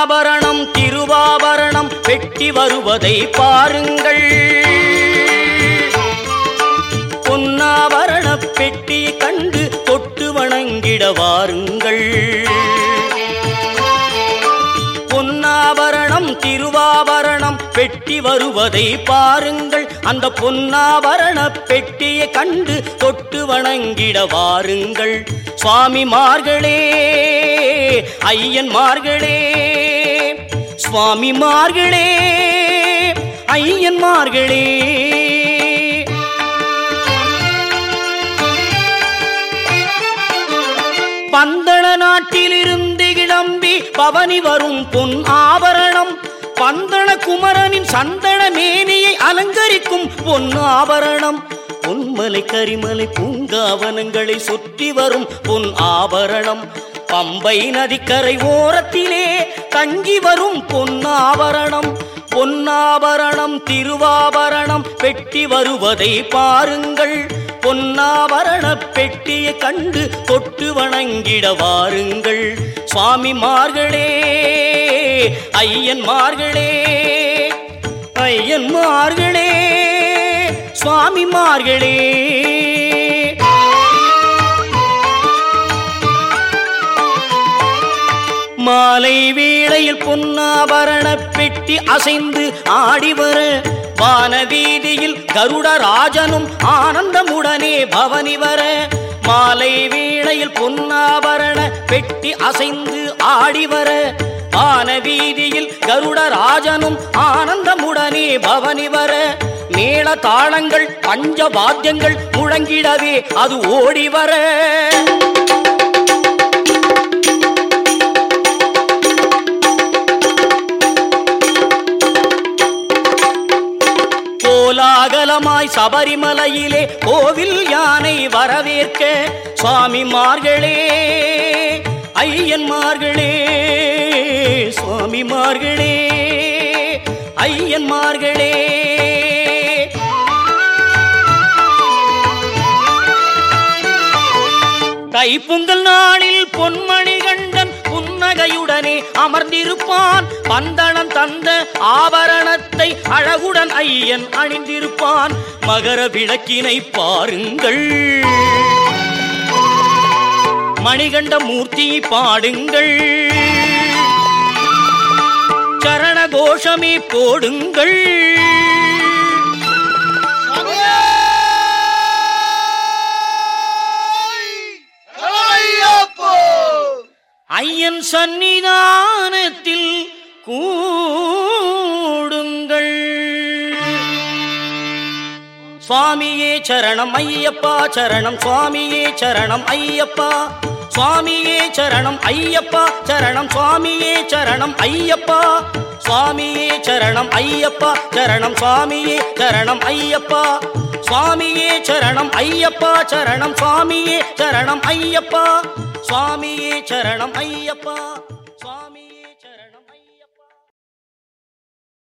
பொன்னாபரணம் திருவாபரணம் வெட்டி வருவதை பாருங்கள் பொன்னாபரண பெட்டியை கண்டு தொட்டு வணங்கிட வாருங்கள் பொன்னாபரணம் திருவாபரணம் பெட்டி வருவதை பாருங்கள் அந்த பொன்னாபரண பெட்டியை கண்டு தொட்டு வணங்கிட வாருங்கள் சுவாமிமார்களே ஐயன்மார்களே சுவாமிமார்களே ஐயன்மார்களே பந்தள நாட்டிலிருந்து கிளம்பி பவனி வரும் பொன் ஆபரணம் பந்தள குமரனின் சந்தன மேனியை அலங்கரிக்கும் பொன் ஆபரணம் பொன்மலை கரிமலை பூங்காவனங்களை சுற்றி வரும் பொன் ஆபரணம் பம்பை நதிக்கரை ஓரத்திலே தங்கி வரும் பொன்னாபரணம் பொன்னாபரணம் திருவாபரணம் பெட்டி வருவதை பாருங்கள் பொன்னாபரண பெட்டியை கண்டு தொட்டு வணங்கிட வாருங்கள் சுவாமிமார்களே ஐயன்மார்களே ஐயன்மார்களே சுவாமிமார்களே மாலை வேளையில் பொன்னாபரண பெட்டி அசைந்து ஆடிவர வான வீதியில் கருடராஜனும் ஆனந்தமுடனே பவனி வர மாலை வேளையில் பொன்னாபரண பெட்டி அசைந்து ஆடிவர வான வீதியில் கருடராஜனும் ஆனந்தமுடனே பவனி வர மேள தாளங்கள் பஞ்ச வாத்தியங்கள் முழங்கிடவே அது ஓடி வர கோலாகலமாய் சபரிமலையிலே கோவில் யானை வரவேற்க சுவாமிமார்களே ஐயன்மார்களே சுவாமிமார்களே ஐயன்மார்களே தைப்பொங்கல் நாளில் பொன்மணி கண்டன் புன்னகையுடனே அமர்ந்திருப்பான் பந்தளம் தந்த ஆபரணத்தை அழகுடன் ஐயன் அணிந்திருப்பான் மகர விளக்கினை பாருங்கள் மணிகண்ட மூர்த்தியை பாடுங்கள் சரண கோஷமே போடுங்கள் ஐயப்போ ஐயன் சன்னிதானத்தில் கூடுங்கள் சுவாமியே சரணம் ஐயப்பா சரணம் சுவாமியே சரணம் ஐயப்பா சுவாமியே சரணம் ஐயப்பா சரணம் சுவாமியே சரணம் ஐயப்பா சுவாமியே சரணம் ஐயப்பா சரணம் சுவாமியே சரணம் ஐயப்பா சுவாமியே சரணம் ஐயப்பா சரணம் சுவாமியே சரணம் ஐயப்பா சுவாமியே சரணம் ஐயப்பா